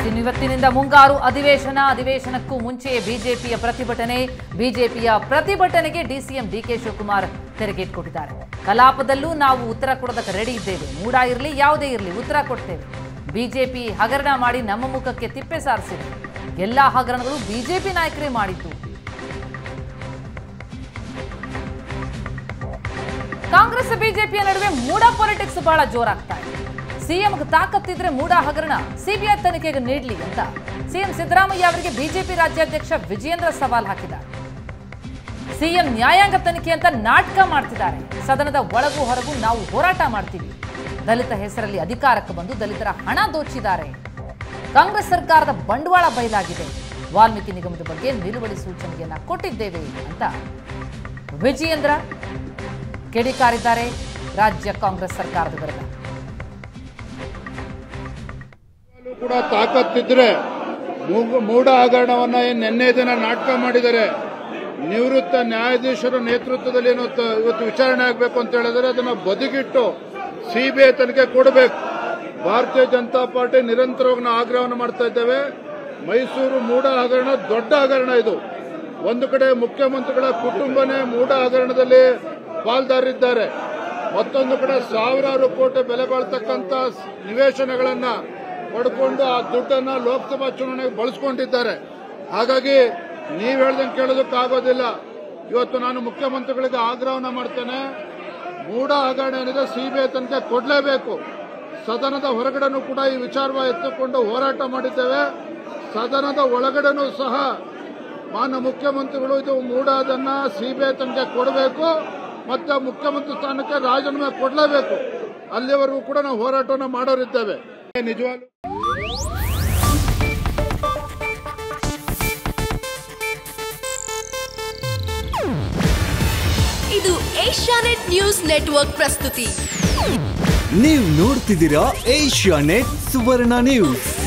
ಇನ್ನು ಇವತ್ತಿನಿಂದ ಮುಂಗಾರು ಅಧಿವೇಶನ ಅಧಿವೇಶನಕ್ಕೂ ಮುಂಚೆಯೇ ಬಿಜೆಪಿಯ ಪ್ರತಿಭಟನೆ ಬಿಜೆಪಿಯ ಪ್ರತಿಭಟನೆಗೆ ಡಿಸಿಎಂ ಡಿಕೆ ಶಿವಕುಮಾರ್ ತೆರೆಗೇಟ್ ಕೊಟ್ಟಿದ್ದಾರೆ ಕಲಾಪದಲ್ಲೂ ನಾವು ಉತ್ತರ ಕೊಡೋದಕ್ಕೆ ರೆಡಿ ಇದ್ದೇವೆ ಮೂಡ ಇರಲಿ ಯಾವುದೇ ಇರಲಿ ಉತ್ತರ ಕೊಡ್ತೇವೆ ಬಿಜೆಪಿ ಹಗರಣ ಮಾಡಿ ನಮ್ಮ ಮುಖಕ್ಕೆ ತಿಪ್ಪೆ ಸಾರಿಸಿದೆ ಎಲ್ಲ ಹಗರಣಗಳು ಬಿಜೆಪಿ ನಾಯಕರೇ ಮಾಡಿದ್ದು ಕಾಂಗ್ರೆಸ್ ಬಿಜೆಪಿಯ ನಡುವೆ ಮೂಡ ಪಾಲಿಟಿಕ್ಸ್ ಬಹಳ ಜೋರಾಗ್ತಾ ಇದೆ ಸಿಎಂಗೆ ತಾಕತ್ತಿದ್ರೆ ಮೂಡ ಹಗರಣ ಸಿಬಿಐ ತನಿಖೆಗೆ ನೀಡಲಿ ಅಂತ ಸಿಎಂ ಸಿದ್ದರಾಮಯ್ಯ ಅವರಿಗೆ ಬಿಜೆಪಿ ರಾಜ್ಯಾಧ್ಯಕ್ಷ ವಿಜಯೇಂದ್ರ ಸವಾಲ್ ಹಾಕಿದ್ದಾರೆ ಸಿಎಂ ನ್ಯಾಯಾಂಗ ತನಿಖೆ ಅಂತ ನಾಟಕ ಮಾಡ್ತಿದ್ದಾರೆ ಸದನದ ಒಳಗೂ ಹೊರಗೂ ನಾವು ಹೋರಾಟ ಮಾಡ್ತೀವಿ ದಲಿತ ಹೆಸರಲ್ಲಿ ಅಧಿಕಾರಕ್ಕೆ ಬಂದು ದಲಿತರ ಹಣ ದೋಚಿದ್ದಾರೆ ಕಾಂಗ್ರೆಸ್ ಸರ್ಕಾರದ ಬಂಡವಾಳ ಬಯಲಾಗಿದೆ ವಾಲ್ಮೀಕಿ ನಿಗಮದ ಬಗ್ಗೆ ನಿಲುವಳಿ ಸೂಚನೆಯನ್ನ ಕೊಟ್ಟಿದ್ದೇವೆ ಅಂತ ವಿಜಯೇಂದ್ರ ಕಿಡಿಕಾರಿದ್ದಾರೆ ರಾಜ್ಯ ಕಾಂಗ್ರೆಸ್ ಸರ್ಕಾರದ ವಿರುದ್ಧ ಈಗಲೂ ಕೂಡ ತಾಕತ್ತಿದ್ರೆ ಮೂಗು- ಮೂಢ ಹಗರಣವನ್ನ ಏನ್ ನಿನ್ನೆ ದಿನ ನಾಟಕ ಮಾಡಿದ್ದಾರೆ ನಿವೃತ್ತ ನ್ಯಾಯಾಧೀಶರ ನೇತೃತ್ವದಲ್ಲಿ ಏನು ತ- ಇವತ್ತು ವಿಚಾರಣೆ ಆಗಬೇಕು ಅಂತ ಹೇಳಿದ್ರೆ ಅದನ್ನ ಬದಿಗಿಟ್ಟು ಸಿಬಿಐ ತನಿಖೆ ಕೊಡಬೇಕು ಭಾರತೀಯ ಜನತಾ ಪಾರ್ಟಿ ನಿರಂತರವಾಗಿ ನಾವು ಆಗ್ರಹವನ್ನು ಮಾಡ್ತಾ ಇದ್ದೇವೆ ಮೈಸೂರು ಮೂಢ ಹಗರಣ ದೊಡ್ಡ ಹಗರಣ ಇದು ಒಂದು ಕಡೆ ಮುಖ್ಯಮಂತ್ರಿಗಳ ಕುಟುಂಬನೇ ಮೂಢ ಹಗರಣದಲ್ಲಿ ಪಾಲ್ದಾರಿದ್ದಾರೆ ಮತ್ತೊಂದು ಕಡೆ ಸಾವಿರಾರು ಕೋಟಿ ಬೆಲೆ ಬಾಳ್ತಕ್ಕಂಥ ನಿವೇಶನಗಳನ್ನ ಪಡ್ಕೊಂಡು ಆ ದುಡ್ಡನ್ನ ಲೋಕಸಭಾ ಚುನಾವಣೆಗೆ ಬಳಸ್ಕೊಂಡಿದ್ದಾರೆ ಹಾಗಾಗಿ ನೀವ್ ಹೇಳ್ದಂಗೆ ಕೇಳೋದಕ್ಕಾಗೋದಿಲ್ಲ ಇವತ್ತು ನಾನು ಮುಖ್ಯಮಂತ್ರಿಗಳಿಗೆ ಆಗ್ರಹವನ್ನ ಮಾಡ್ತೇನೆ ಮೂಢ ಹಗರಣ ಏನಿದೆ ಸಿಬಿಐ ತನಿಖೆ ಕೊಡಲೇಬೇಕು ಸದನದ ಹೊರಗಡೆನೂ ಕೂಡ ಈ ವಿಚಾರವ ಎತ್ತುಕೊಂಡು ಹೋರಾಟ ಮಾಡಿದ್ದೇವೆ ಸದನದ ಒಳಗಡೆನೂ ಸಹ ಮಾನ್ಯ ಮುಖ್ಯಮಂತ್ರಿಗಳು ಇದು ಮೂಡಾದನ್ನ ಸಿಬಿಐ ತನಿಖೆ ಕೊಡಬೇಕು ಮತ್ತೆ ಮುಖ್ಯಮಂತ್ರಿ ಸ್ಥಾನಕ್ಕೆ ರಾಜೀನಾಮೆ ಕೊಡಲೇಬೇಕು ಅಲ್ಲಿವರೆಗೂ ಕೂಡ ನಾವು ಹೋರಾಟವನ್ನು ಮಾಡೋರಿದ್ದೇವೆ ನಿಜವಾಗ್ಲೂ ಇದು ಏಷ್ಯಾನೆಟ್ ನ್ಯೂಸ್ ನೆಟ್ವರ್ಕ್ ಪ್ರಸ್ತುತಿ ನೀವು ನೋಡ್ತಿದ್ದೀರಾ ಏಷ್ಯಾ ನೆಟ್ ಸುವರ್ಣ ನ್ಯೂಸ್